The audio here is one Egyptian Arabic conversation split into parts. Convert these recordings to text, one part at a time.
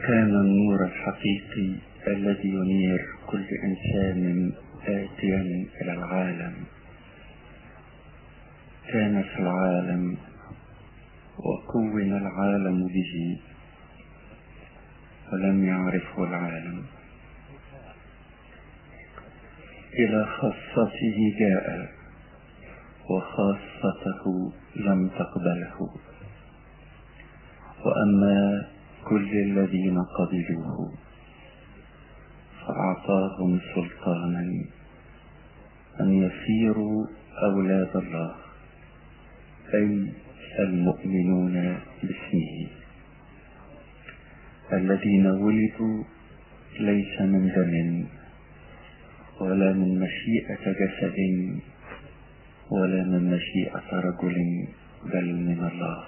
كان النور الحقيقي الذي ينير كل إنسان آتيا إلى العالم كان في العالم وكون العالم به ولم يعرفه العالم إلى خاصته جاء وخاصته لم تقبله وأما كل الذين قبلوه فأعطاهم سلطانا أن يصيروا أولاد الله أي المؤمنون باسمه الذين ولدوا ليس من دم ولا من مشيئة جسد ولا من مشيئة رجل بل من الله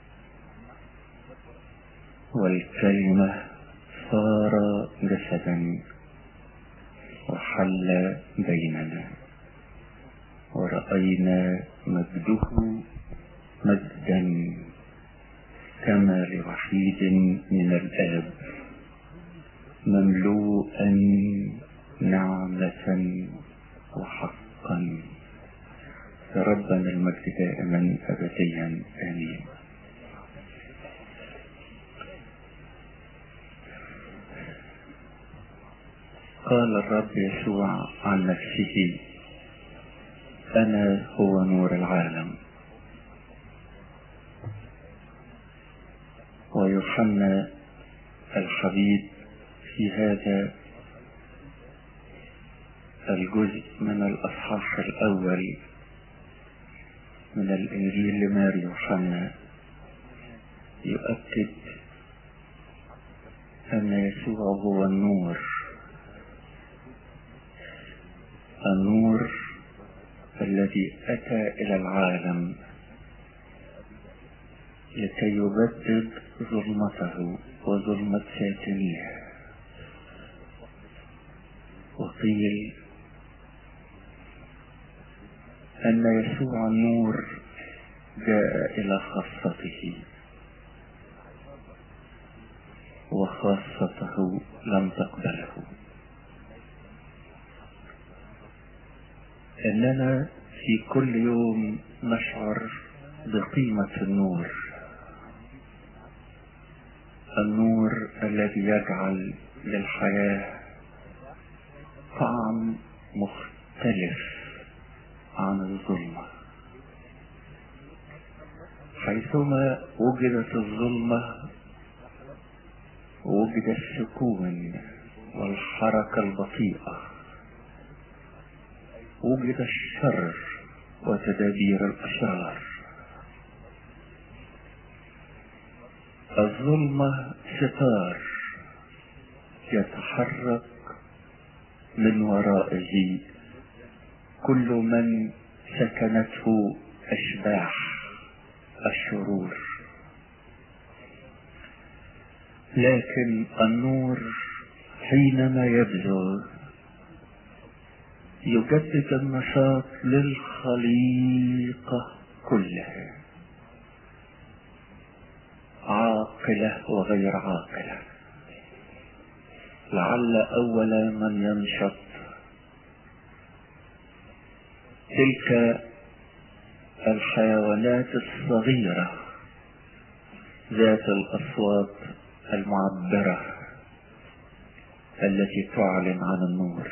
والكلمة صار جسدا وحل بيننا ورأينا مجده مجدا كما لوحيد من الآب مملوءا نعمة وحقا ربنا المجد دائما أبديا آمين قال الرب يسوع عن نفسه أنا هو نور العالم ويوحنا الحبيب في هذا الجزء من الأصحاح الأول من الإنجيل لماري يوحنا يؤكد أن يسوع هو النور النور الذي أتى إلى العالم لكي يبدد ظلمته وظلمة ساكنيه وقيل أن يسوع النور جاء إلى خاصته وخاصته لم تقبله إننا في كل يوم نشعر بقيمة النور النور الذي يجعل للحياة طعم مختلف عن الظلمة حيثما وجدت الظلمة وجد السكون والحركة البطيئة وجد الشر وتدابير الأشرار الظلمة ستار يتحرك من ورائه كل من سكنته أشباح الشرور لكن النور حينما يبزغ يجدد النشاط للخليقة كلها عاقلة وغير عاقلة لعل أول من ينشط تلك الحيوانات الصغيرة ذات الأصوات المعبرة التي تعلن عن النور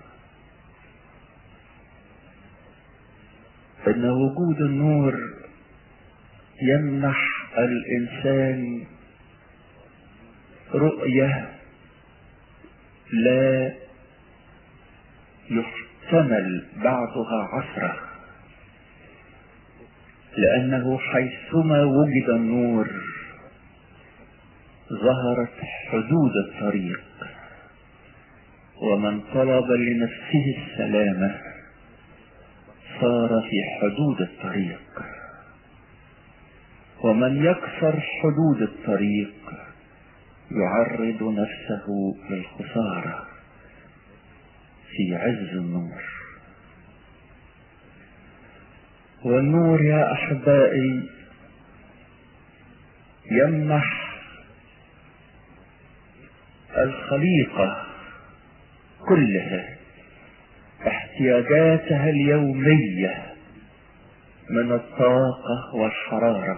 ان وجود النور يمنح الانسان رؤية لا يحتمل بعضها عثرة لأنه حيثما وجد النور ظهرت حدود الطريق ومن طلب لنفسه السلامة صار في حدود الطريق ومن يكسر حدود الطريق يعرض نفسه للخسارة في عز النور والنور يا أحبائي يمنح الخليقة كلها احتياجاتها اليومية من الطاقة والحرارة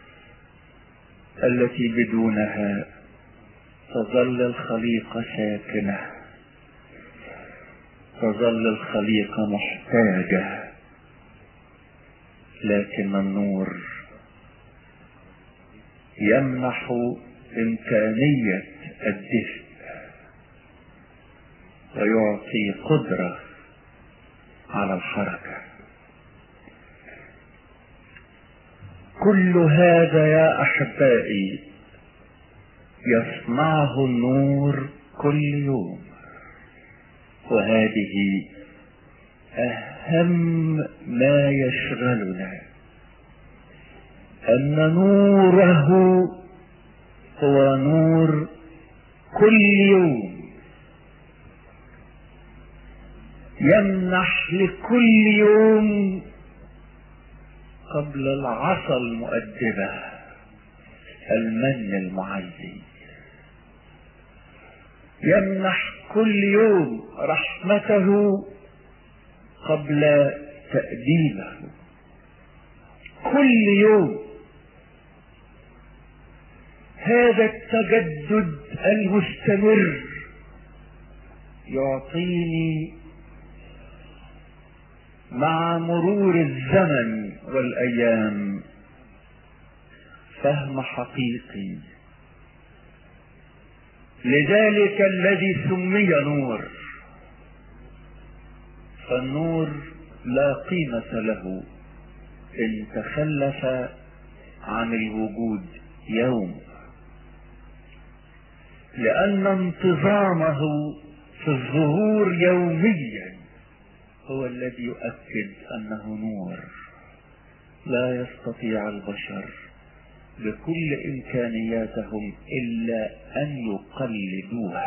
التي بدونها تظل الخليقة ساكنة تظل الخليقة محتاجة لكن النور يمنح إمكانية الدفء ويعطي قدرة على الحركة كل هذا يا أحبائي يصنعه النور كل يوم وهذه أهم ما يشغلنا أن نوره هو نور كل يوم يمنح لكل يوم قبل العصا المؤدبة المن المعزي يمنح كل يوم رحمته قبل تأديبه كل يوم هذا التجدد المستمر يعطيني مع مرور الزمن والايام فهم حقيقي لذلك الذي سمي نور فالنور لا قيمة له ان تخلف عن الوجود يوم لان انتظامه في الظهور يوميا هو الذي يؤكد انه نور لا يستطيع البشر بكل امكانياتهم الا ان يقلدوه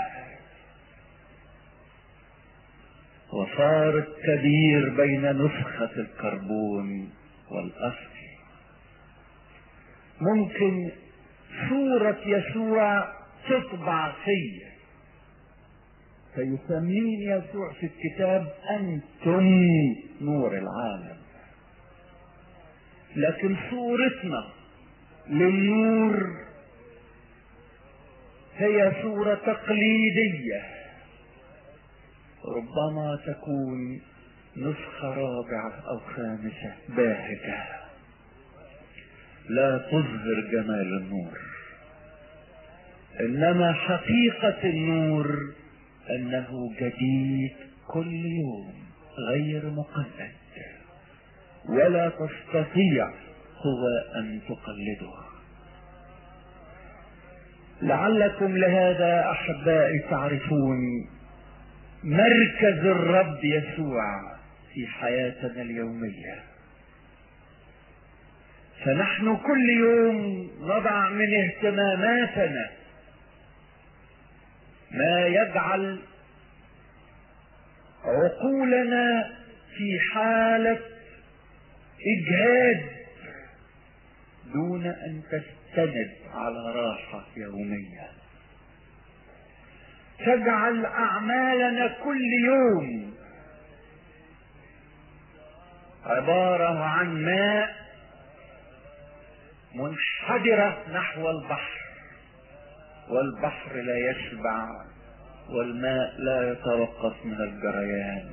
وصار الكبير بين نسخة الكربون والاصل ممكن صورة يسوع تطبع فيا فيسميني يسوع في الكتاب انتم نور العالم لكن صورتنا للنور هي صورة تقليدية ربما تكون نسخة رابعة او خامسة باهتة لا تظهر جمال النور انما حقيقة النور انه جديد كل يوم غير مقلد ولا تستطيع هو ان تقلده لعلكم لهذا احبائي تعرفون مركز الرب يسوع في حياتنا اليوميه فنحن كل يوم نضع من اهتماماتنا ما يجعل عقولنا في حالة إجهاد دون أن تستند على راحة يومية تجعل أعمالنا كل يوم عبارة عن ماء منحدرة نحو البحر والبحر لا يشبع والماء لا يتوقف من الجريان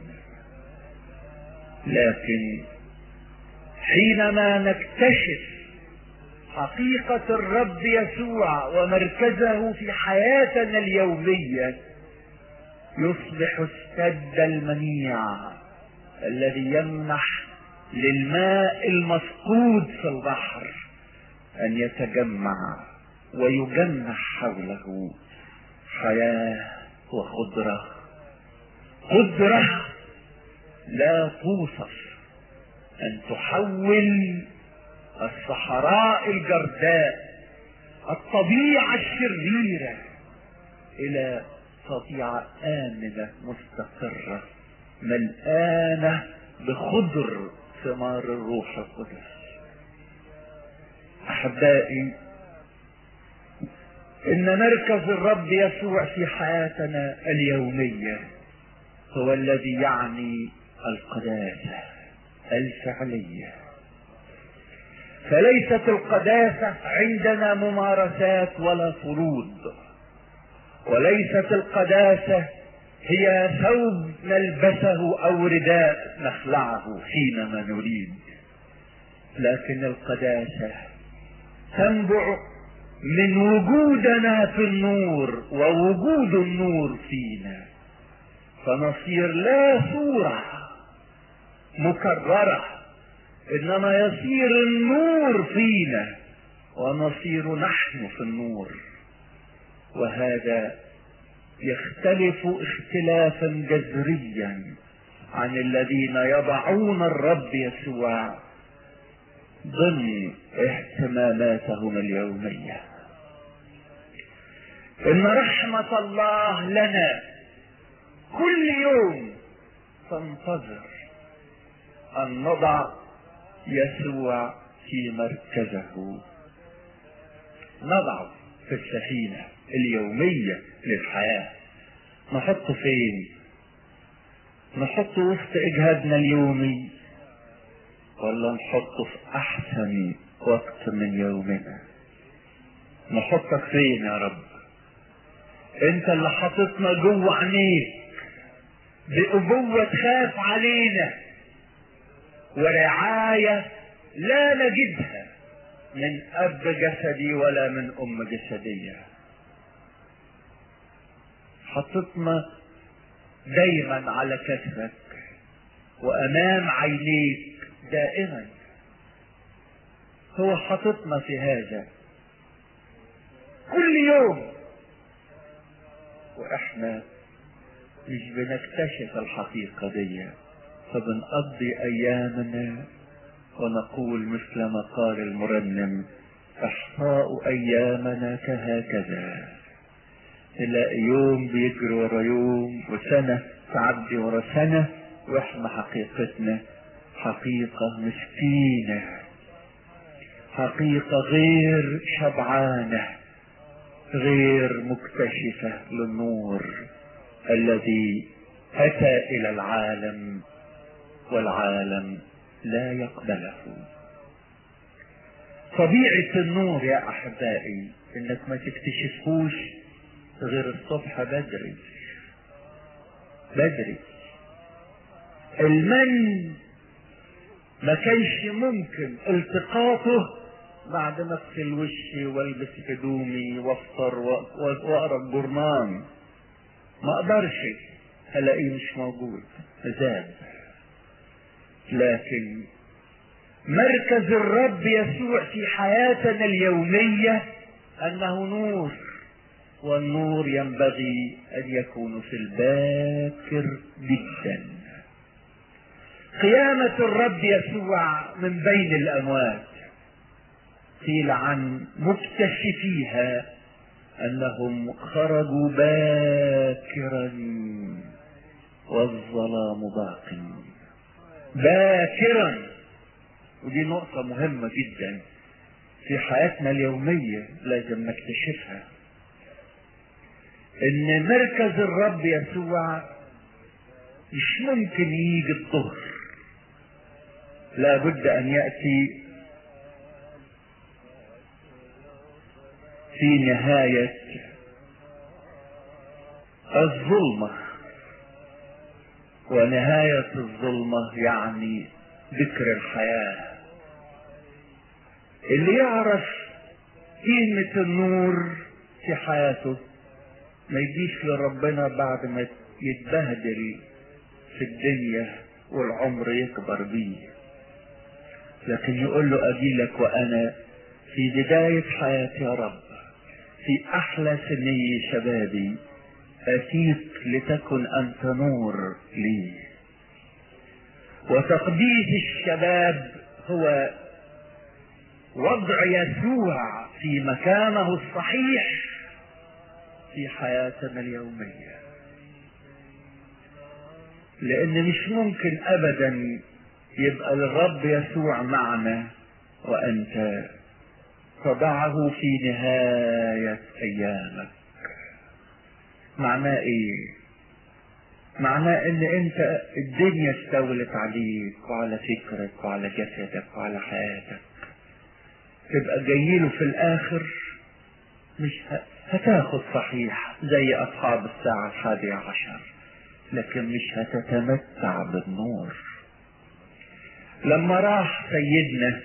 لكن حينما نكتشف حقيقة الرب يسوع ومركزه في حياتنا اليومية يصبح السد المنيع الذي يمنح للماء المفقود في البحر ان يتجمع ويجمع حوله حياة وخضرة قدرة لا توصف ان تحول الصحراء الجرداء الطبيعة الشريرة الى طبيعة امنة مستقرة ملآنة بخضر ثمار الروح القدس احبائي ان مركز الرب يسوع في حياتنا اليومية هو الذي يعني القداسة الفعلية فليست القداسة عندنا ممارسات ولا فروض وليست القداسة هي ثوب نلبسه او رداء نخلعه حينما نريد لكن القداسة تنبع من وجودنا في النور ووجود النور فينا فنصير لا صورة مكررة انما يصير النور فينا ونصير نحن في النور وهذا يختلف اختلافا جذريا عن الذين يضعون الرب يسوع ضمن اهتماماتهم اليومية ان رحمة الله لنا كل يوم تنتظر ان نضع يسوع في مركزه نضعه في السفينة اليومية للحياة نحطه فين نحطه وسط اجهادنا اليومي ولا نحطه في احسن وقت من يومنا نحطك فين يا رب انت اللي حاططنا جوه عينيك بأبوة تخاف علينا ورعاية لا نجدها من أب جسدي ولا من أم جسدية حطتنا دايما على كتفك وأمام عينيك دائما هو حاططنا في هذا كل يوم واحنا مش بنكتشف الحقيقة دي فبنقضي ايامنا ونقول مثل ما قال المرنم احصاء ايامنا كهكذا تلاقي يوم بيجري ورا يوم وسنة تعدي ورا سنة واحنا حقيقتنا حقيقة مسكينة حقيقة غير شبعانة غير مكتشفة للنور الذي أتى إلى العالم والعالم لا يقبله طبيعة النور يا أحبائي إنك ما تكتشفوش غير الصبح بدري بدري المن ما كانش ممكن التقاطه بعد ما اغسل وشي والبس هدومي وافطر واقرا الجرنان ما اقدرش الاقيه مش موجود زاد لكن مركز الرب يسوع في حياتنا اليومية انه نور والنور ينبغي ان يكون في الباكر جدا قيامة الرب يسوع من بين الاموات قيل عن مكتشفيها انهم خرجوا باكرا والظلام باق باكرا ودي نقطة مهمة جدا في حياتنا اليومية لازم نكتشفها ان مركز الرب يسوع مش ممكن يجي الظهر لابد ان يأتي في نهاية الظلمة ونهاية الظلمة يعني ذكر الحياة اللي يعرف قيمة النور في حياته ما يجيش لربنا بعد ما يتبهدل في الدنيا والعمر يكبر بيه لكن يقول له اجيلك وانا في بداية حياتي يا رب في احلى سني شبابي اتيك لتكن انت نور لي وتقديس الشباب هو وضع يسوع في مكانه الصحيح في حياتنا اليومية لان مش ممكن ابدا يبقى الرب يسوع معنا وانت تضعه في نهاية ايامك معناه ايه معناه ان انت الدنيا استولت عليك وعلى فكرك وعلى جسدك وعلى حياتك تبقى جايله في الاخر مش ه... هتاخد صحيح زي اصحاب الساعة الحادية عشر لكن مش هتتمتع بالنور لما راح سيدنا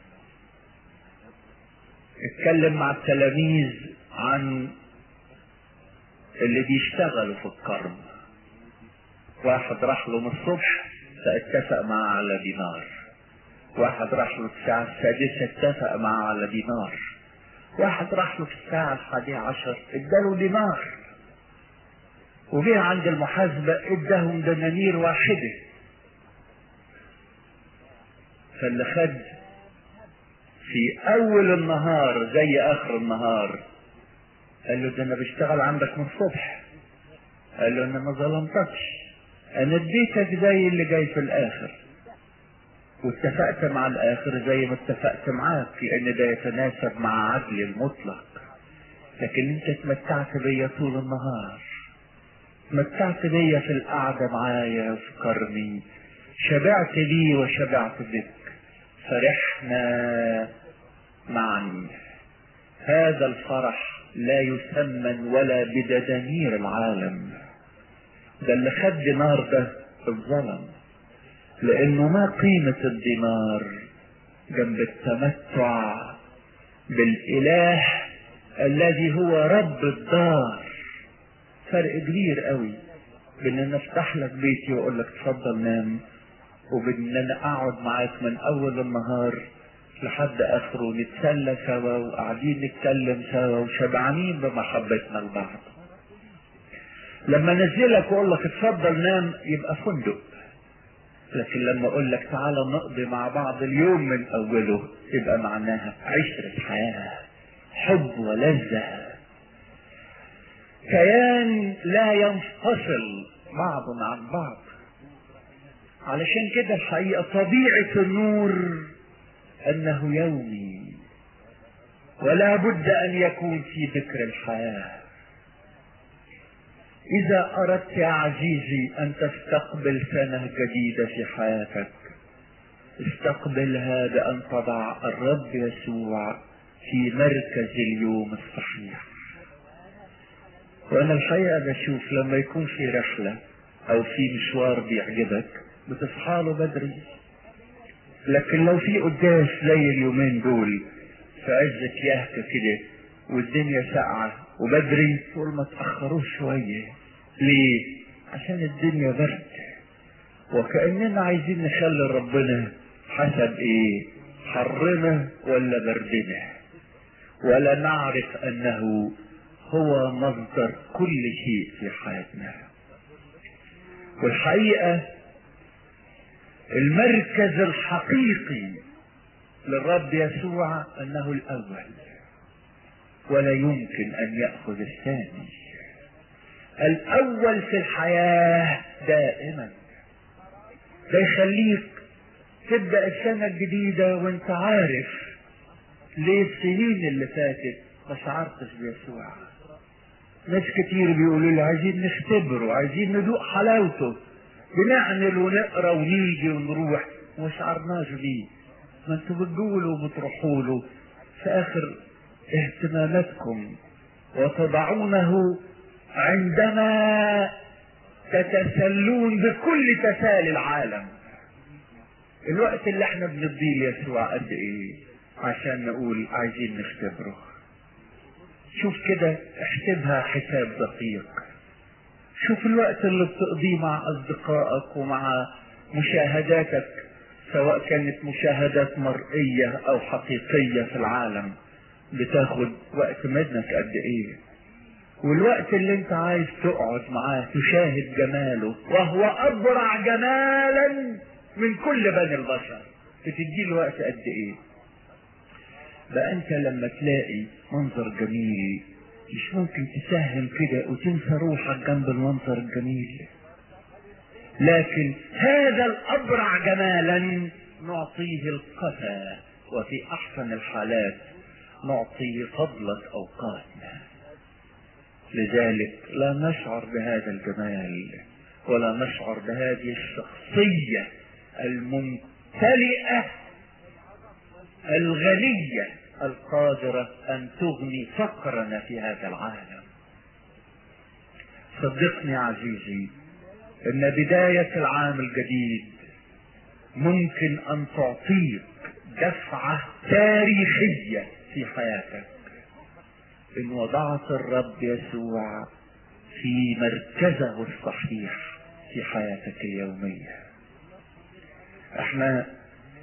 اتكلم مع التلاميذ عن اللي بيشتغلوا في الكرم واحد راح له من الصبح فاتفق معاه على دينار واحد راح له الساعة السادسة اتفق معاه على دينار واحد راح له في الساعة الحادية عشر اداله دينار وجه عند المحاسبة اداهم دنانير واحدة فاللي خد في اول النهار زي اخر النهار قال له ده انا بشتغل عندك من الصبح قال له انا ما ظلمتكش انا اديتك زي اللي جاي في الاخر واتفقت مع الاخر زي ما اتفقت معاك لان ده يتناسب مع عدل المطلق لكن انت اتمتعت بيا طول النهار اتمتعت بيا في القعدة معايا في كرمي شبعت لي وشبعت بك فرحنا معا هذا الفرح لا يثمن ولا بدنانير العالم ده اللي خد دينار ده الظلم لانه ما قيمة الدينار جنب التمتع بالاله الذي هو رب الدار فرق كبير قوي بين ان افتح لك بيتي واقول لك اتفضل نام وبين ان انا اقعد معاك من اول النهار لحد اخره ونتسلى سوا وقاعدين نتكلم سوا وشبعانين بمحبتنا لبعض لما انزلك واقول لك اتفضل نام يبقى فندق لكن لما اقول لك تعالى نقضي مع بعض اليوم من اوله يبقى معناها عشرة حياة حب ولذة كيان لا ينفصل بعض عن بعض علشان كده الحقيقة طبيعة النور انه يومي ولا بد ان يكون في ذكر الحياة اذا اردت يا عزيزي ان تستقبل سنة جديدة في حياتك استقبلها بان تضع الرب يسوع في مركز اليوم الصحيح وانا الحقيقة بشوف لما يكون في رحلة او في مشوار بيعجبك بتصحى له بدري لكن لو في قداس زي اليومين دول في عزة يهكة كده والدنيا ساقعة وبدري تقول ما تأخروش شوية ليه؟ عشان الدنيا برد وكأننا عايزين نخلي ربنا حسب ايه؟ حرنا ولا بردنا ولا نعرف انه هو مصدر كل شيء في حياتنا والحقيقة المركز الحقيقي للرب يسوع انه الاول ولا يمكن ان ياخذ الثاني الاول في الحياه دائما ده يخليك تبدا السنه الجديده وانت عارف ليه السنين اللي فاتت ما شعرتش بيسوع ناس كتير بيقولوا لي عايزين نختبره عايزين ندوق حلاوته بنعمل ونقرا ونيجي ونروح وما شعرناش بيه ما انتوا بتقولوا وبتروحوا له في اخر اهتماماتكم وتضعونه عندما تتسلون بكل تسالي العالم الوقت اللي احنا بنديه ليسوع قد ايه عشان نقول عايزين نختبره شوف كده احسبها حساب دقيق شوف الوقت اللي بتقضيه مع اصدقائك ومع مشاهداتك سواء كانت مشاهدات مرئية او حقيقية في العالم بتاخد وقت منك قد ايه والوقت اللي انت عايز تقعد معاه تشاهد جماله وهو ابرع جمالا من كل بني البشر بتدي له وقت قد ايه بقى انت لما تلاقي منظر جميل مش ممكن تساهم كده وتنسى روحك جنب المنظر الجميل لكن هذا الابرع جمالا نعطيه القفا وفي احسن الحالات نعطي فضلك أوقاتنا لذلك لا نشعر بهذا الجمال ولا نشعر بهذه الشخصية الممتلئة الغنية القادرة أن تغني فقرنا في هذا العالم صدقني عزيزي ان بداية العام الجديد ممكن ان تعطيك دفعة تاريخية في حياتك ان وضعت الرب يسوع في مركزه الصحيح في حياتك اليومية احنا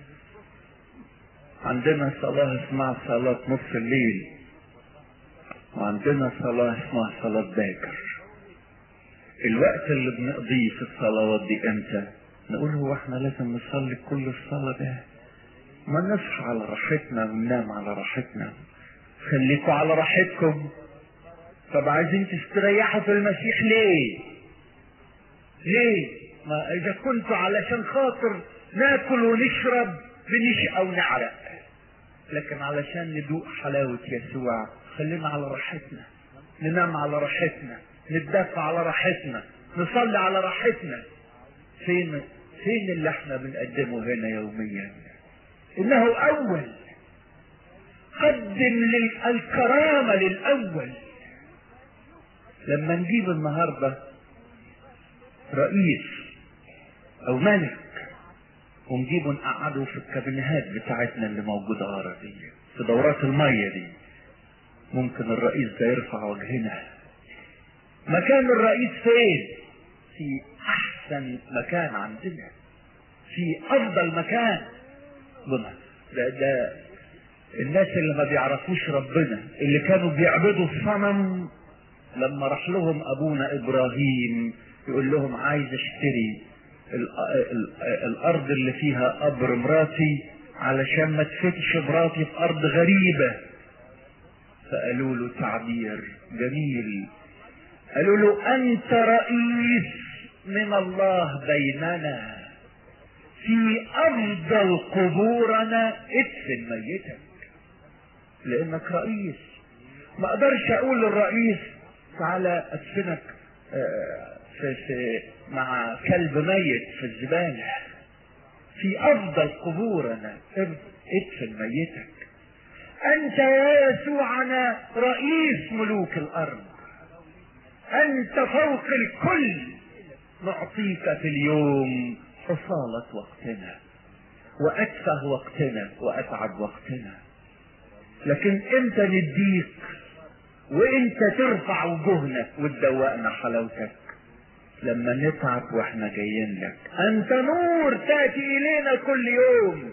عندنا صلاة اسمها صلاة نصف الليل وعندنا صلاة اسمها صلاة باكر الوقت اللي بنقضيه في الصلوات دي امتى نقول هو احنا لازم نصلي كل الصلاة ده ما نصحى على راحتنا وننام على راحتنا خليكوا على راحتكم طب عايزين تستريحوا في المسيح ليه ليه ما اذا كنتوا علشان خاطر ناكل ونشرب بنشقى ونعرق لكن علشان ندوق حلاوة يسوع خلينا على راحتنا ننام على راحتنا نتدفع على راحتنا نصلي على راحتنا فين فين اللي احنا بنقدمه هنا يوميا انه اول قدم الكرامة للاول لما نجيب النهاردة رئيس او ملك ونجيبه نقعده في الكابينهات بتاعتنا اللي موجودة ورا دي في دورات المية دي ممكن الرئيس ده يرفع وجهنا مكان الرئيس فين في احسن مكان عندنا في افضل مكان ده ده الناس اللي ما بيعرفوش ربنا اللي كانوا بيعبدوا الصنم لما راح لهم ابونا ابراهيم يقول لهم عايز اشتري ال ال الارض اللي فيها قبر مراتي علشان ما تفتش مراتي في ارض غريبة فقالوا له تعبير جميل قالوا له انت رئيس من الله بيننا في افضل قبورنا ادفن ميتك لانك رئيس ما اقدرش اقول للرئيس تعالى ادفنك في, في مع كلب ميت في الزبالة في افضل قبورنا ادفن ميتك انت يا يسوعنا رئيس ملوك الارض انت فوق الكل نعطيك في اليوم حصالة وقتنا واتفه وقتنا واتعب وقتنا لكن امتى نديك وانت ترفع وجوهنا وتدوقنا حلاوتك لما نتعب واحنا جايين لك انت نور تاتي الينا كل يوم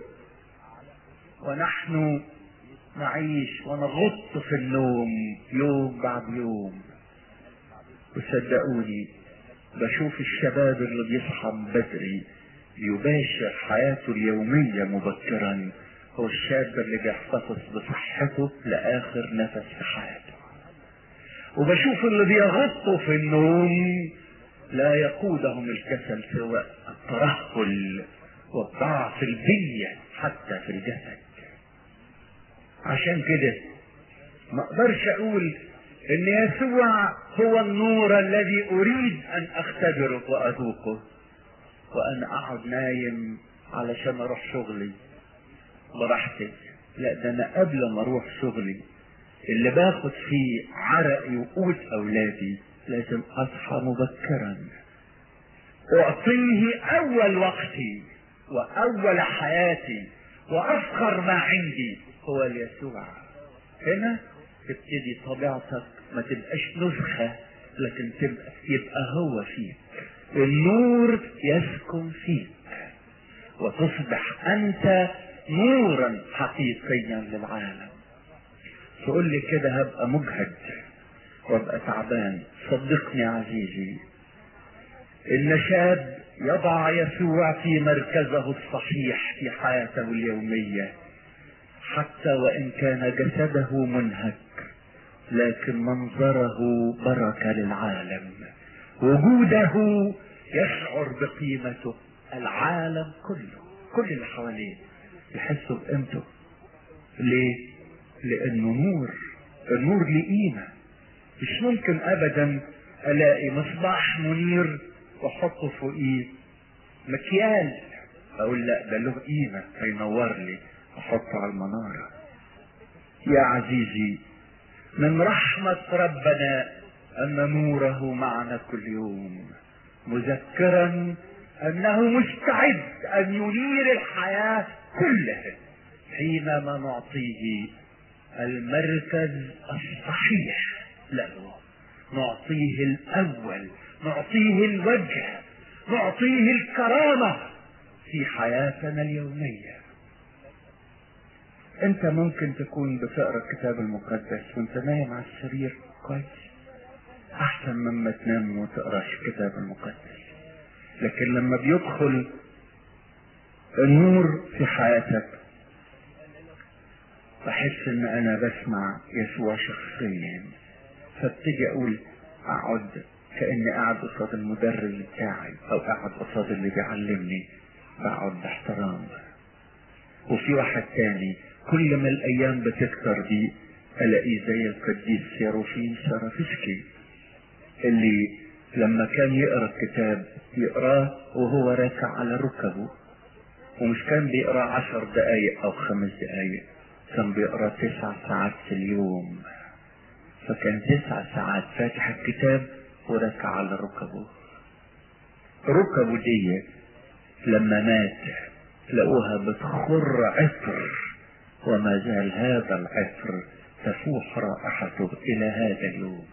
ونحن نعيش ونغط في النوم يوم بعد يوم وصدقوني بشوف الشباب اللي بيصحى من بدري يباشر حياته اليومية مبكرا هو الشاب اللي بيحتفظ بصحته لآخر نفس في حياته وبشوف اللي بيغطوا في النوم لا يقودهم الكسل سواء الترهل والضعف البنية حتى في الجسد عشان كده ما اقدرش اقول ان يسوع هو النور الذي اريد ان اختبره واذوقه وانا اقعد نايم علشان اروح شغلي براحتي لا ده انا قبل ما اروح شغلي اللي باخد فيه عرقي وقوت اولادي لازم اصحى مبكرا اعطيه اول وقتي واول حياتي وافخر ما عندي هو اليسوع هنا تبتدي طبيعتك ما تبقاش نسخة لكن تبقى يبقى هو فيك النور يسكن فيك وتصبح انت نورا حقيقيا للعالم تقول لي كده هبقى مجهد وابقى تعبان صدقني عزيزي ان شاب يضع يسوع في مركزه الصحيح في حياته اليوميه حتى وان كان جسده منهك لكن منظره بركه للعالم وجوده يشعر بقيمته العالم كله كل اللي حواليه يحسوا بقيمته ليه لانه نور النور ليه قيمه مش ممكن ابدا الاقي مصباح منير واحطه فوقيه مكيال اقول لا ده له قيمه هينور لي احطه على المناره يا عزيزي من رحمه ربنا ان نوره معنا كل يوم مذكرا انه مستعد ان ينير الحياه كلها حينما نعطيه المركز الصحيح له نعطيه الاول نعطيه الوجه نعطيه الكرامه في حياتنا اليوميه انت ممكن تكون بتقرا الكتاب المقدس وانت نايم على السرير كويس احسن مما تنام وتقراش الكتاب المقدس لكن لما بيدخل النور في حياتك بحس ان انا بسمع يسوع شخصيا فابتدي اقول اقعد كاني قاعد قصاد المدرس بتاعي او قاعد قصاد اللي بيعلمني بقعد باحترام وفي واحد تاني كل ما الايام بتكتر دي الاقيه زي القديس سيروفين سرافسكي اللي لما كان يقرا الكتاب يقراه وهو راكع على ركبه ومش كان بيقرا عشر دقايق او خمس دقايق كان بيقرا تسع ساعات في اليوم فكان تسع ساعات فاتح الكتاب وركع على ركبه ركبه دي لما مات لقوها بتخر عطر وما زال هذا العطر تفوح رائحته الى هذا اليوم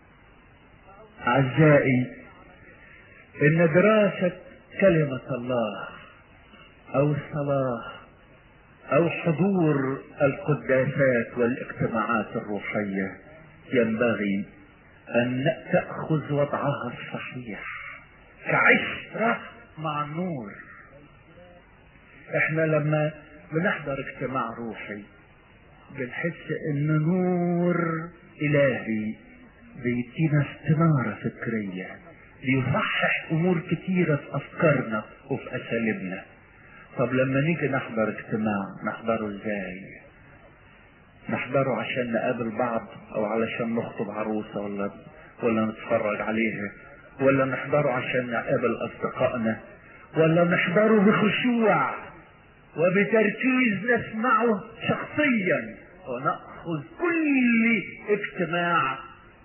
اعزائي ان دراسة كلمة الله او الصلاة او حضور القداسات والاجتماعات الروحية ينبغي ان تأخذ وضعها الصحيح كعشرة مع النور احنا لما بنحضر اجتماع روحي بنحس ان نور الهي بيدينا استنارة فكرية بيصحح امور كتيرة في افكارنا وفي اساليبنا طب لما نيجي نحضر اجتماع نحضره ازاي نحضره عشان نقابل بعض او علشان نخطب عروسة ولا ولا نتفرج عليها ولا نحضره عشان نقابل اصدقائنا ولا نحضره بخشوع وبتركيز نسمعه شخصيا ونأخذ كل اجتماع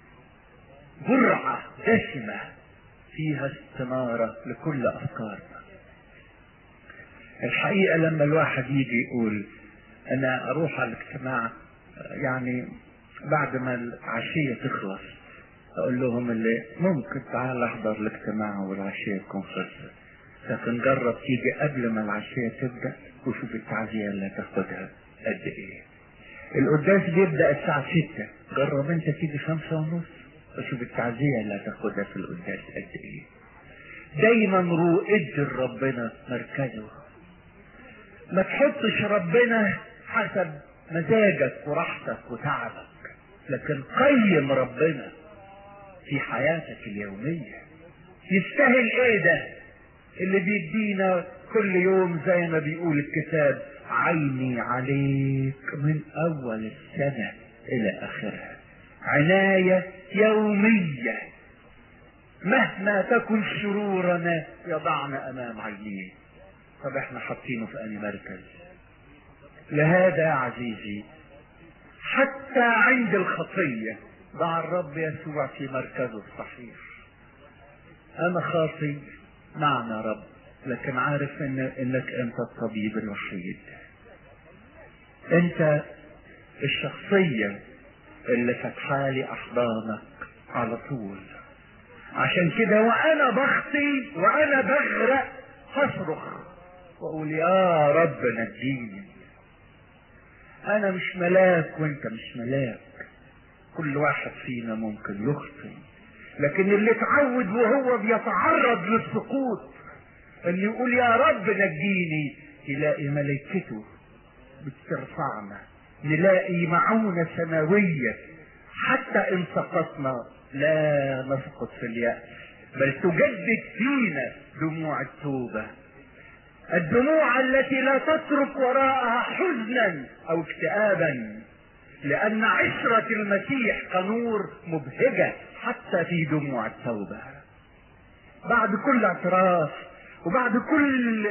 جرعة دسمة فيها استنارة لكل أفكارنا الحقيقة لما الواحد يجي يقول أنا أروح على الاجتماع يعني بعد ما العشية تخلص أقول لهم اللي ممكن تعال أحضر الاجتماع والعشية تكون خلصت لكن جرب تيجي قبل ما العشية تبدأ وشوف التعزية اللي هتاخدها قد إيه القداس بيبدأ الساعة ستة جرب أنت تيجي خمسة ونص وشوف التعزية اللي هتاخدها في القداس قد إيه دايما رؤد ربنا مركزه ما تحطش ربنا حسب مزاجك وراحتك وتعبك لكن قيم ربنا في حياتك اليومية يستاهل ايه ده اللي بيدينا كل يوم زي ما بيقول الكتاب عيني عليك من اول السنة الى اخرها عناية يومية مهما تكن شرورنا يضعنا امام عينيه طب احنا حاطينه في اني مركز لهذا يا عزيزي حتى عند الخطية ضع الرب يسوع في مركزه الصحيح انا خاطي نعم يا رب لكن عارف إن انك انت الطبيب الوحيد انت الشخصية اللي فتحالي احضانك على طول عشان كده وانا بخطي وانا بغرق هصرخ واقول يا رب نجيني انا مش ملاك وانت مش ملاك كل واحد فينا ممكن يخطي لكن اللي اتعود وهو بيتعرض للسقوط ان يقول يا رب نجيني يلاقي ملائكته بترفعنا نلاقي معونة سماوية حتى ان سقطنا لا نسقط في اليأس بل تجدد فينا دموع التوبة الدموع التي لا تترك وراءها حزنا او اكتئابا لأن عشرة المسيح كنور مبهجة حتى في دموع التوبة بعد كل اعتراف وبعد كل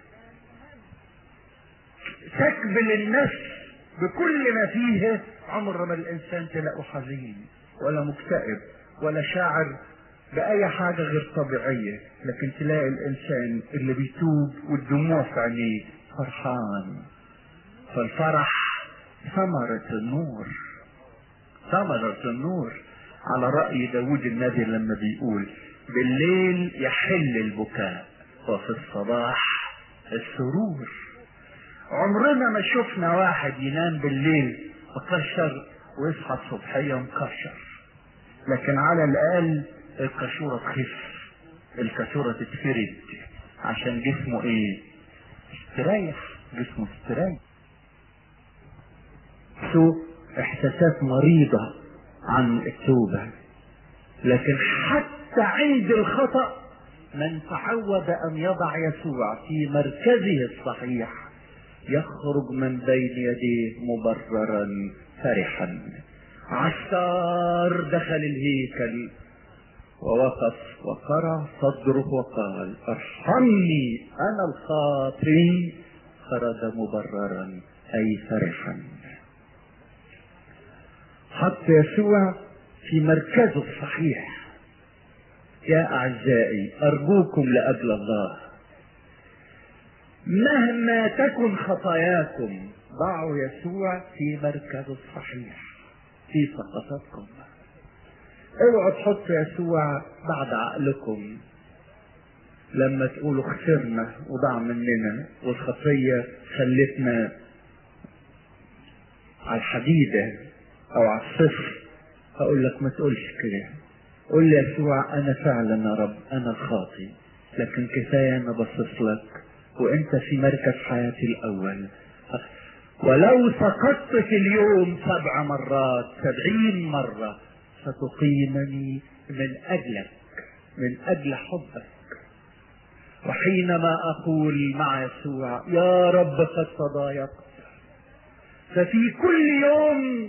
سكب للنفس بكل ما فيه عمر ما الإنسان تلاقه حزين ولا مكتئب ولا شاعر بأي حاجة غير طبيعية لكن تلاقي الإنسان اللي بيتوب والدموع في عينيه فرحان فالفرح ثمرة النور ثمرة النور على رأي داود النبي لما بيقول بالليل يحل البكاء وفي الصباح السرور عمرنا ما شفنا واحد ينام بالليل مكشر ويصحى الصبحية مكشر لكن على الأقل القشورة تخف القشورة تتفرد عشان جسمه ايه استريح جسمه استريح سوء احساسات مريضة عن التوبة لكن حتى عند الخطأ من تعود ان يضع يسوع في مركزه الصحيح يخرج من بين يديه مبررا فرحا عشار دخل الهيكل ووقف وقرع صدره وقال ارحمني انا الخاطي خرج مبررا اي فرحا حط يسوع في مركزه الصحيح يا اعزائي ارجوكم لاجل الله مهما تكن خطاياكم ضعوا يسوع في مركزه الصحيح في سقطاتكم اوعوا تحطوا يسوع بعد عقلكم لما تقولوا خسرنا وضاع مننا والخطية خلتنا على الحديدة او على الصفر هقول لك ما تقولش كده قول لي يسوع انا فعلا يا رب انا الخاطي لكن كفاية انا بصص لك وانت في مركز حياتي الاول ولو سقطت في اليوم سبع مرات سبعين مرة ستقيمني من اجلك من اجل حبك وحينما اقول مع يسوع يا رب قد تضايقت ففي كل يوم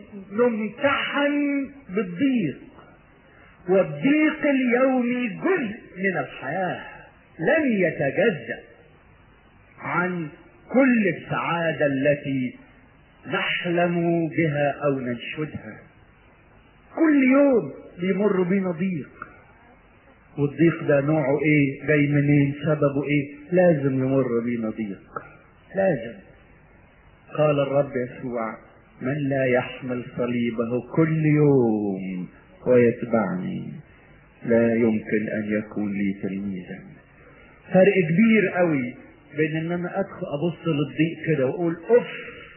نمتحن بالضيق والضيق اليومي جزء من الحياة لن يتجزأ عن كل السعادة التي نحلم بها أو ننشدها كل يوم بيمر بينا ضيق والضيق ده نوعه ايه جاي منين سببه ايه لازم يمر بينا ضيق لازم قال الرب يسوع من لا يحمل صليبه كل يوم ويتبعني لا يمكن ان يكون لي تلميذا فرق كبير قوي بين ان انا ادخل ابص للضيق كده واقول اف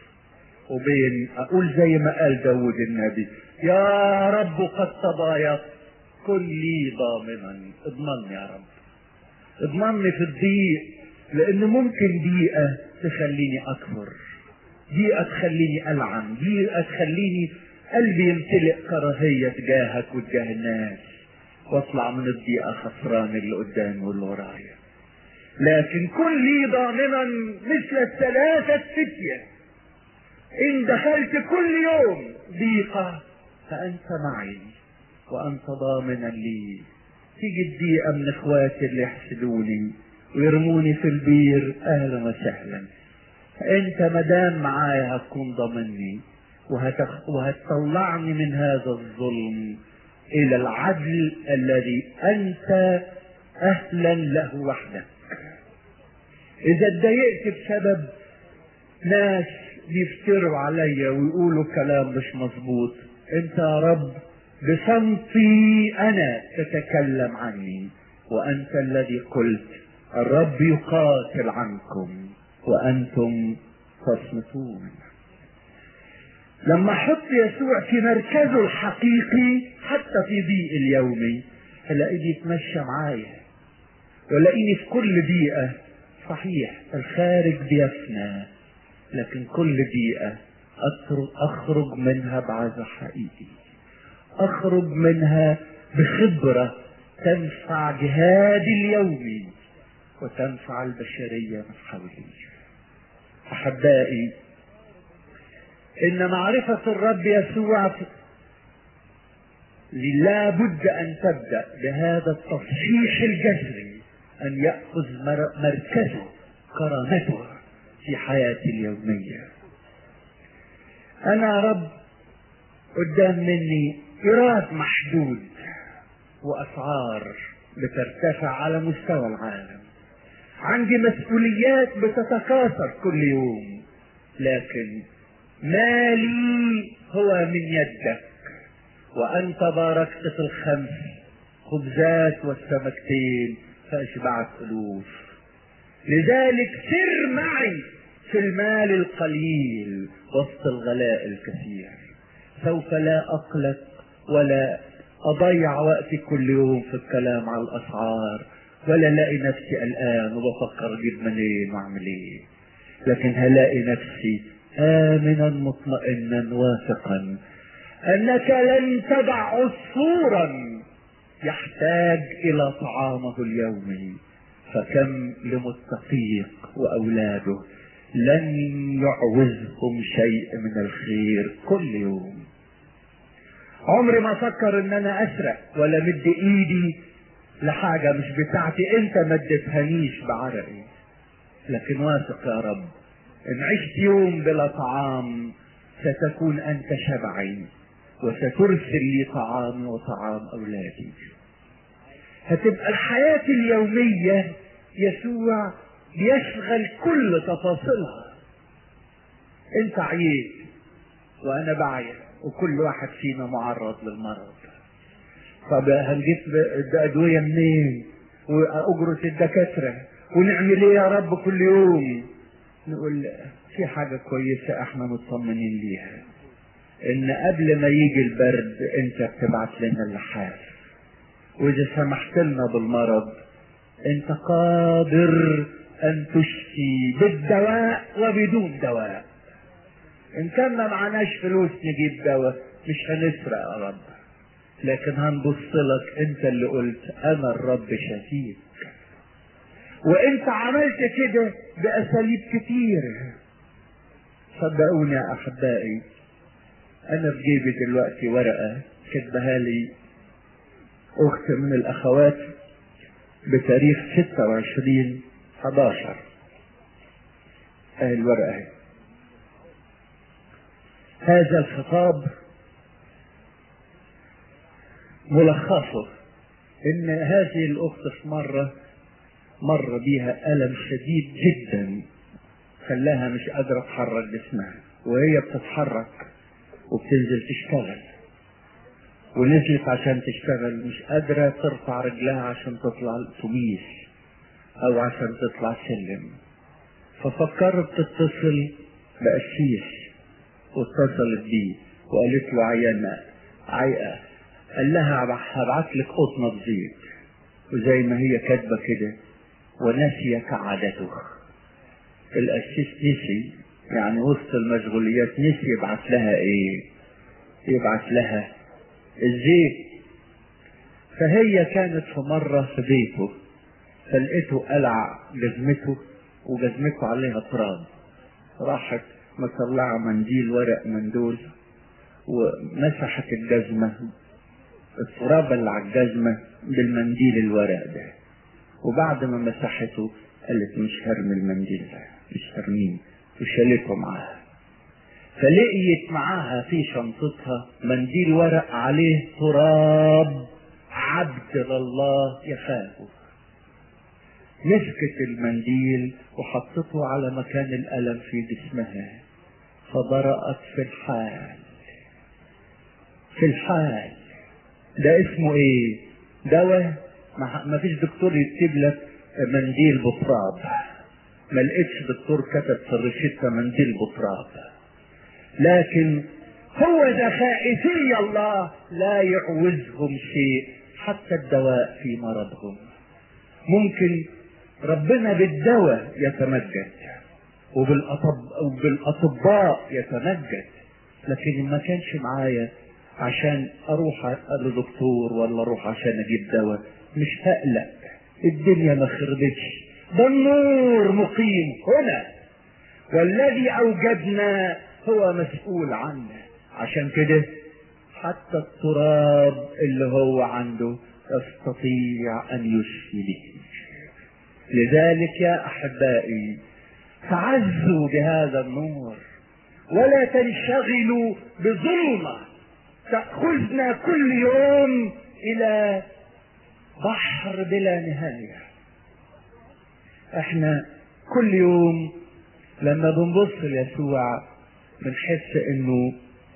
وبين اقول زي ما قال داود النبي يا رب قد تضايقت كن لي ضامنا اضمني يا رب اضمني في الضيق لان ممكن دقيقة تخليني اكفر دقيقة تخليني العن دقيقة تخليني قلبي يمتلئ كراهية تجاهك وتجاه الناس واطلع من الضيقة خسران اللي قدامي واللي ورايا لكن كن لي ضامنا مثل الثلاثة فتية إن دخلت كل يوم ضيقة فأنت معي وأنت ضامنا لي تيجي الضيقة من إخواتي اللي يحسدوني ويرموني في البير أهلا وسهلا أنت مدام معايا هتكون ضامني وهتخ... وهتطلعني من هذا الظلم إلى العدل الذي أنت أهلا له وحدك إذا اتضايقت بسبب ناس بيفتروا عليا ويقولوا كلام مش مظبوط انت يا رب بصمتي انا تتكلم عني وانت الذي قلت الرب يقاتل عنكم وانتم تصمتون لما احط يسوع في مركزه الحقيقي حتى في ضيق اليومي الاقيه يتمشى معايا والاقيني في كل دقيقه صحيح الخارج بيفنى لكن كل دقيقة أخرج منها بعز حقيقي أخرج منها بخبرة تنفع جهادي اليومي وتنفع البشرية من حولي أحبائي ان معرفة الرب يسوع لا بد ان تبدأ بهذا التصحيح الجذري ان يأخذ مركزه كرامته في حياتي اليومية انا رب قدام مني ايراد محدود واسعار بترتفع على مستوى العالم عندي مسؤوليات بتتكاثر كل يوم لكن مالي هو من يدك وأنت باركت في الخمس خبزات والسمكتين فأشبعت ألوف لذلك سر معي في المال القليل وسط الغلاء الكثير سوف لا أقلق ولا أضيع وقتي كل يوم في الكلام على الأسعار ولا الاقي نفسي قلقان وبفكر اجيب منين واعمل ايه لكن هلاقي نفسي امنا مطمئنا واثقا انك لن تدع عصفورا يحتاج الى طعامه اليومي فكم لمتقيق واولاده لن يعوزهم شيء من الخير كل يوم عمري ما افكر ان انا اسرق ولا مد ايدي لحاجة مش بتاعتي انت ما اديتهانيش بعرقي لكن واثق يا رب ان عشت يوم بلا طعام ستكون انت شبعي وسترسل لي طعامي وطعام اولادي هتبقى الحياة اليومية يسوع بيشغل كل تفاصيلها انت عييت وانا بعيا وكل واحد فينا معرض للمرض طب هنجيب ادويه منين واجره الدكاتره ونعمل ايه يا رب كل يوم نقول في حاجه كويسه احنا مطمنين ليها ان قبل ما يجي البرد انت بتبعت لنا اللحاف واذا سمحت لنا بالمرض انت قادر ان تشفي بالدواء وبدون دواء ان كان ما معناش فلوس نجيب دواء مش هنسرق يا رب لكن هنبص لك انت اللي قلت انا الرب شفيك وانت عملت كده باساليب كتير صدقوني يا احبائي انا في جيبي دلوقتي ورقه كتبها لي اخت من الاخوات بتاريخ 26 11 اهي الورقه اهي هذا الخطاب ملخصه ان هذه الاخت في مرة مر بيها الم شديد جدا خلاها مش قادرة تحرك جسمها وهي بتتحرك وبتنزل تشتغل ونزلت عشان تشتغل مش قادرة ترفع رجلها عشان تطلع الاتوبيس او عشان تطلع سلم ففكرت تتصل بقسيس واتصلت بيه وقالت له عيانة عيقة قال لها هبعت لك قطنة زيت وزي ما هي كاتبة كده ونسي كعادته القسيس نسي يعني وسط المشغوليات نسي يبعت لها ايه يبعت لها الزيت فهي كانت في مرة في بيته فلقيته قلع جزمته وجزمته عليها تراب راحت مطلعة منديل ورق من دول ومسحت الجزمة التراب اللي على الجزمة بالمنديل الورق ده وبعد ما مسحته قالت مش هرمي المنديل ده مش هرميه وشالته معاها فلقيت معاها في شنطتها منديل ورق عليه تراب عبد لله يخافه مسكت المنديل وحطته على مكان الألم في جسمها فبرأت في الحال في الحال ده اسمه ايه دواء ما فيش دكتور يكتب لك منديل بتراب ما لقيتش دكتور كتب في الروشته منديل بتراب لكن هو ده خائفي الله لا يعوزهم شيء حتى الدواء في مرضهم ممكن ربنا بالدواء يتمجد وبالأطب وبالأطباء يتمجد لكن ما كانش معايا عشان اروح لدكتور ولا اروح عشان اجيب دواء مش هقلق الدنيا ما خربتش ده النور مقيم هنا والذي اوجدنا هو مسؤول عنا عشان كده حتى التراب اللي هو عنده يستطيع ان يشفي به لذلك يا احبائي تعزوا بهذا النور ولا تنشغلوا بظلمه تاخذنا كل يوم الى بحر بلا نهايه احنا كل يوم لما بنبص ليسوع بنحس انه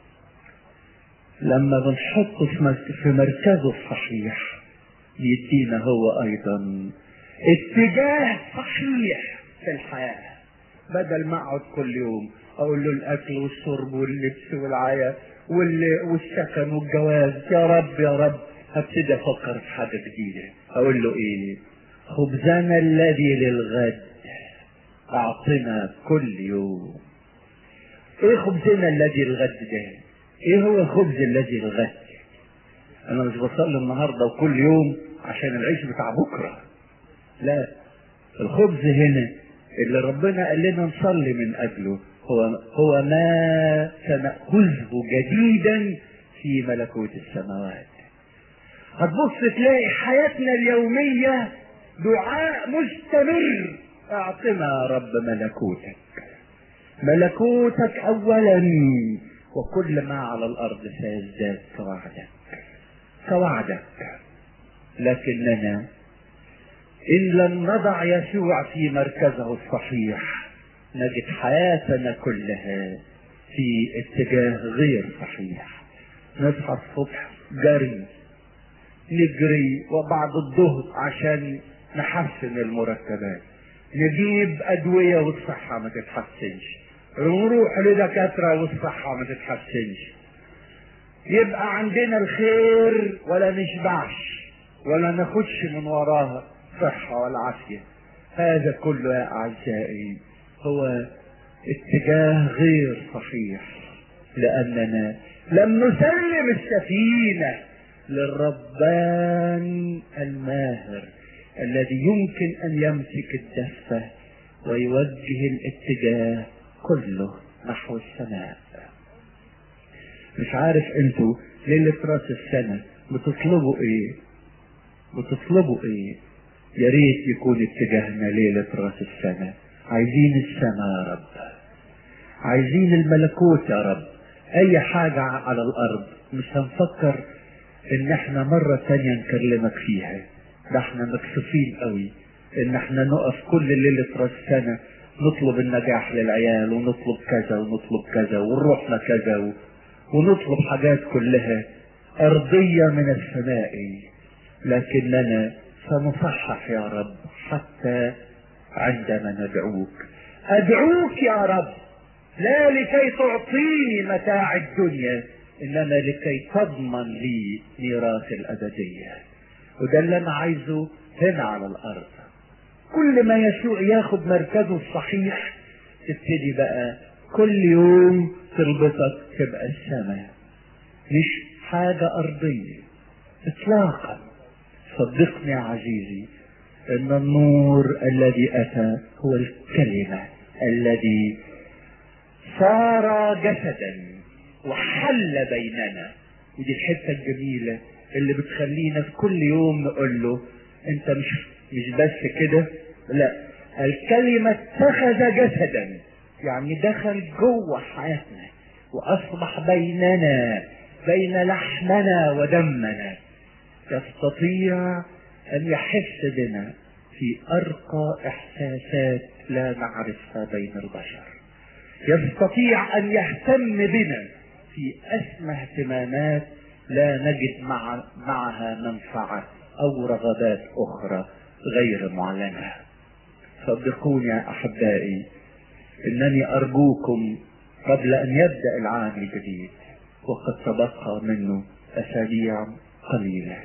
لما بنحطه في مركزه الصحيح يدينا هو ايضا اتجاه صحيح في الحياة بدل ما اقعد كل يوم اقول له الاكل والشرب واللبس والعيا والسكن والجواز يا رب يا رب هبتدي افكر في حاجة جديدة اقول له ايه خبزنا الذي للغد اعطنا كل يوم ايه خبزنا الذي للغد ده ايه هو الخبز الذي للغد انا مش بصلي النهارده وكل يوم عشان العيش بتاع بكره لا الخبز هنا اللي ربنا قال لنا نصلي من اجله هو هو ما سنأخذه جديدا في ملكوت السماوات هتبص تلاقي حياتنا اليومية دعاء مستمر اعطنا يا رب ملكوتك ملكوتك اولا وكل ما على الارض سيزداد كوعدك كوعدك لكننا ان لم نضع يسوع في مركزه الصحيح نجد حياتنا كلها في اتجاه غير صحيح نصحى الصبح جري نجري وبعد الظهر عشان نحسن المرتبات نجيب ادويه والصحه ما تتحسنش نروح لدكاتره والصحه ما تتحسنش يبقى عندنا الخير ولا نشبعش ولا ناخدش من وراها صحة والعافية هذا كله يا أعزائي هو اتجاه غير صحيح لأننا لم نسلم السفينة للربان الماهر الذي يمكن أن يمسك الدفة ويوجه الاتجاه كله نحو السماء مش عارف انتوا ليلة راس السنة بتطلبوا ايه بتطلبوا ايه يا ريت يكون اتجاهنا ليلة راس السنة عايزين السماء يا رب عايزين الملكوت يا رب اي حاجة على الارض مش هنفكر ان احنا مرة تانية نكلمك فيها ده احنا مكسوفين قوي ان احنا نقف كل ليلة راس سنة نطلب النجاح للعيال ونطلب كذا ونطلب كذا ونروحنا كذا و... ونطلب حاجات كلها أرضية من السماء لكننا سنصحح يا رب حتى عندما ندعوك أدعوك يا رب لا لكي تعطيني متاع الدنيا إنما لكي تضمن لي ميراث الأبدية وده اللي أنا عايزه هنا على الأرض كل ما يسوع ياخد مركزه الصحيح تبتدي بقى كل يوم تربطك تبقى السماء مش حاجة أرضية إطلاقا صدقني يا عزيزي أن النور الذي أتى هو الكلمة الذي صار جسدا وحل بيننا ودي الحتة الجميلة اللي بتخلينا في كل يوم نقول له انت مش مش بس كده لا الكلمة اتخذ جسدا يعني دخل جوه حياتنا واصبح بيننا بين لحمنا ودمنا يستطيع ان يحس بنا في ارقى احساسات لا نعرفها بين البشر يستطيع ان يهتم بنا في اسمى اهتمامات لا نجد مع معها منفعه او رغبات اخرى غير معلنه صدقوني يا احبائي انني ارجوكم قبل ان يبدا العام الجديد وقد تبقى منه اسابيع قليله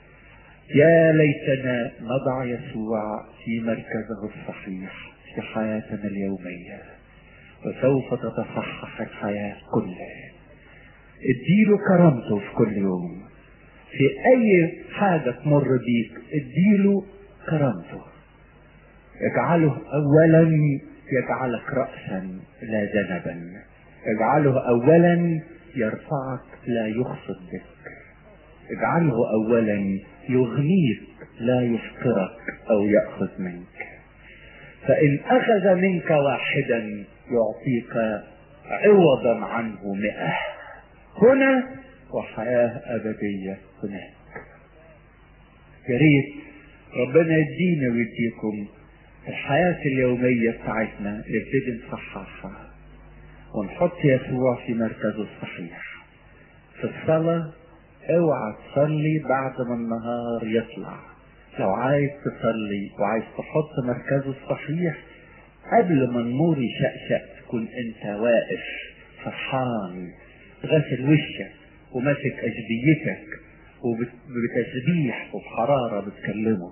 يا ليتنا نضع يسوع في مركزه الصحيح في حياتنا اليوميه وسوف تتصحح الحياه كلها اديله كرامته في كل يوم في اي حاجه تمر بيك اديله كرامته اجعله اولا يجعلك رأسا لا ذنبا اجعله اولا يرفعك لا يخفض بك اجعله اولا يغنيك لا يفقرك او ياخذ منك فان اخذ منك واحدا يعطيك عوضا عنه مئة هنا وحياة أبدية هناك يا ريت ربنا يدينا ويديكم الحياة اليومية بتاعتنا نبتدي نصححها ونحط يسوع في مركزه الصحيح في الصلاة اوعى تصلي بعد ما النهار يطلع لو عايز تصلي وعايز تحط مركزه الصحيح قبل ما النور يشقشق تكون انت واقف فرحان غسل وشك وماسك اجبيتك وبتسبيح وبحرارة بتكلمه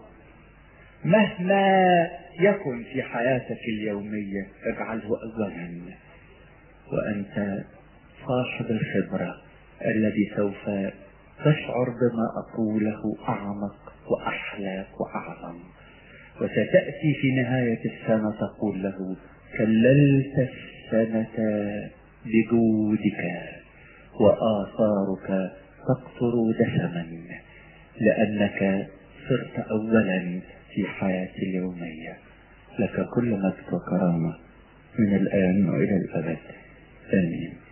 مهما يكن في حياتك اليومية اجعله اولا وانت صاحب الخبرة الذي سوف تشعر بما اقوله اعمق واحلى واعظم وستأتي في نهاية السنة تقول له كللت السنة بجودك وآثارك تقطر دسما لأنك صرت أولا في حياتي اليومية لك كل مجد وكرامة من الآن وإلى الأبد آمين